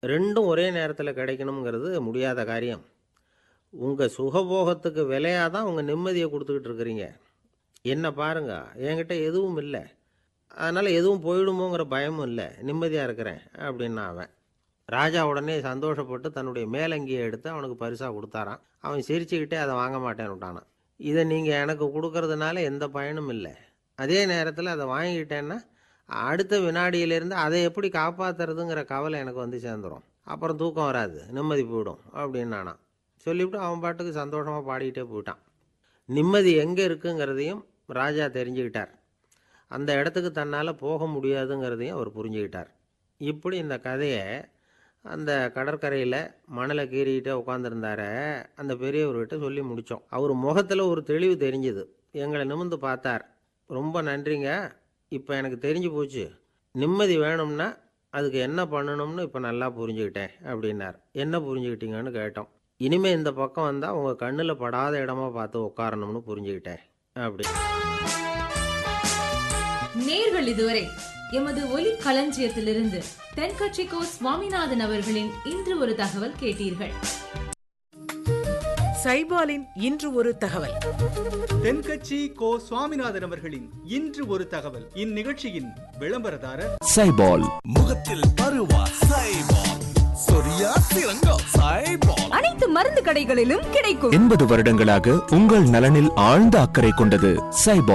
ரெண்டும் ஒரே நேரத்தில் கிடைக்கணுங்கிறது முடியாத காரியம் உங்கள் சுகபோகத்துக்கு விலையாக தான் உங்கள் நிம்மதியை கொடுத்துக்கிட்டு இருக்கிறீங்க என்ன பாருங்க என்கிட்ட எதுவும் இல்லை அதனால் எதுவும் போயிடுமோங்கிற பயமும் இல்லை நிம்மதியாக இருக்கிறேன் அப்படின்னா அவன் ராஜா உடனே சந்தோஷப்பட்டு தன்னுடைய மேலங்கியை எடுத்து அவனுக்கு பரிசாக கொடுத்தாரான் அவன் சிரிச்சுக்கிட்டே அதை வாங்க மாட்டேன்னு விட்டானான் இதை நீங்கள் எனக்கு கொடுக்கறதுனால எந்த பயனும் இல்லை அதே நேரத்தில் அதை வாங்கிக்கிட்டேன்னா அடுத்த வினாடியிலேருந்து அதை எப்படி காப்பாற்றுறதுங்கிற கவலை எனக்கு வந்து சேர்ந்துடும் அப்புறம் தூக்கம் வராது நிம்மதி போயிடும் அப்படின்னானா சொல்லிவிட்டு அவன் பாட்டுக்கு சந்தோஷமாக பாடிக்கிட்டே போயிட்டான் நிம்மதி எங்கே இருக்குங்கிறதையும் ராஜா தெரிஞ்சுக்கிட்டார் அந்த இடத்துக்கு தன்னால் போக முடியாதுங்கிறதையும் அவர் புரிஞ்சுக்கிட்டார் இப்படி இந்த கதையை அந்த கடற்கரையில் மணலை கீறிக்கிட்டே உட்காந்துருந்தார அந்த பெரியவர்கிட்ட சொல்லி முடித்தோம் அவர் முகத்தில் ஒரு தெளிவு தெரிஞ்சுது எங்களை நிமிர்ந்து பார்த்தார் ரொம்ப நன்றிங்க இப்போ எனக்கு தெரிஞ்சு போச்சு நிம்மதி வேணும்னா அதுக்கு என்ன பண்ணணும்னு இப்போ நல்லா புரிஞ்சுக்கிட்டேன் அப்படின்னார் என்ன புரிஞ்சுக்கிட்டீங்கன்னு கேட்டோம் இனிமே இந்த பக்கம் வந்தால் உங்கள் கண்ணில் படாத இடமா பார்த்து உட்காரணும்னு புரிஞ்சுக்கிட்டேன் அப்படி நேர்கள் இதுவரை எமது ஒலி களஞ்சியத்திலிருந்து தென்கட்சிக்கோ சுவாமிநாதன் அவர்களின் இன்று ஒரு தகவல் கேட்டீர்கள் சைபாலின் இன்று ஒரு தகவல் தென்கட்சி கோ சுவாமிநாதன் அவர்களின் இன்று ஒரு தகவல் இந்நிகழ்ச்சியின் விளம்பரதாரர் சைபால் முகத்தில் பருவா சைபால் சொரியா சிறங்கா சைபால் அனைத்து மருந்து கடைகளிலும் கிடைக்கும் எண்பது வருடங்களாக உங்கள் நலனில் ஆழ்ந்த அக்கறை கொண்டது சைபால்